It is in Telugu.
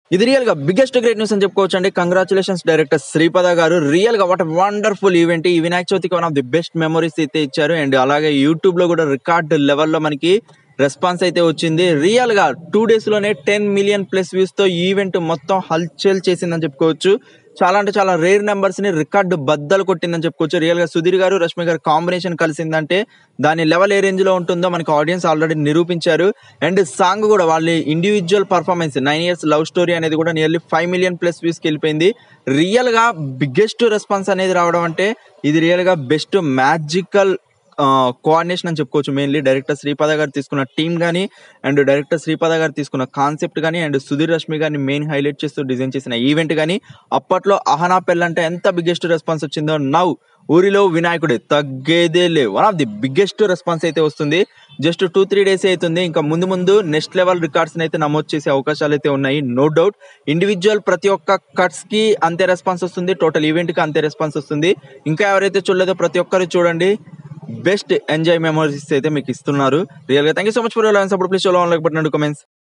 ఇది రియల్ గా బిగ్గెస్ట్ గ్రేట్ న్యూస్ అని చెప్పుకోవచ్చు అండి కంగ్రాచులేషన్స్ డైరెక్టర్ శ్రీపద గారు రియల్ గా వాట్ వండర్ఫుల్ ఈవెంట్ ఈ వినాయక చవితికి one of the best memories అయితే ఇచ్చారు అండ్ అలాగే యూట్యూబ్ లో కూడా రికార్డ్ లెవెల్లో మనకి రెస్పాన్స్ అయితే వచ్చింది రియల్ గా టూ డేస్ లోనే టెన్ మిలియన్ ప్లస్ వ్యూస్ తో ఈవెంట్ మొత్తం హల్చల్ చేసిందని చెప్పుకోవచ్చు చాలా అంటే చాలా రేర్ నెంబర్స్ ని రికార్డు బద్దలు కొట్టిందని చెప్పుకోవచ్చు రియల్ గా సుధీర్ గారు రష్మి గారు కాంబినేషన్ కలిసిందంటే దాని లెవెల్ ఏ రేంజ్ లో ఉంటుందో మనకి ఆడియన్స్ ఆల్రెడీ నిరూపించారు అండ్ సాంగ్ కూడా వాళ్ళ individual performance nine years love story అనేది కూడా నియర్లీ ఫైవ్ మిలియన్ ప్లస్ వ్యూస్కి వెళ్ళిపోయింది రియల్ గా బిగ్గెస్ట్ రెస్పాన్స్ అనేది రావడం అంటే ఇది రియల్ గా బెస్ట్ మ్యాజికల్ కోఆర్డినేషన్ అని చెప్పుకోవచ్చు మెయిన్లీ డైరెక్టర్ శ్రీపద గారు తీసుకున్న టీం కానీ అండ్ డైరెక్టర్ శ్రీపద గారు తీసుకున్న కాన్సెప్ట్ కానీ అండ్ సుధీర్ రష్మి గారిని మెయిన్ హైలైట్ చేస్తూ డిజైన్ చేసిన ఈవెంట్ కానీ అప్పట్లో అహనా పెళ్ళ అంటే ఎంత బిగ్గెస్ట్ రెస్పాన్స్ వచ్చిందో నవ్ ఊరిలో వినాయకుడే తగ్గేదే లే one of the biggest response అయితే వస్తుంది జస్ట్ టూ త్రీ డేస్ అవుతుంది ఇంకా ముందు ముందు నెక్స్ట్ లెవెల్ రికార్డ్స్ అయితే నమోదు చేసే అవకాశాలు అయితే ఉన్నాయి నో డౌట్ ఇండివిజువల్ ప్రతి ఒక్క కట్స్ కి అంతే రెస్పాన్స్ వస్తుంది టోటల్ ఈవెంట్ కి అంతే రెస్పాన్స్ వస్తుంది ఇంకా ఎవరైతే చూడలేదో ప్రతి ఒక్కరు చూడండి బెస్ట్ ఎంజాయ్ మెమరీస్ అయితే మీకు ఇస్తున్నారు రియల్ గా thank you so much for support please చూడాలి కమెంట్స్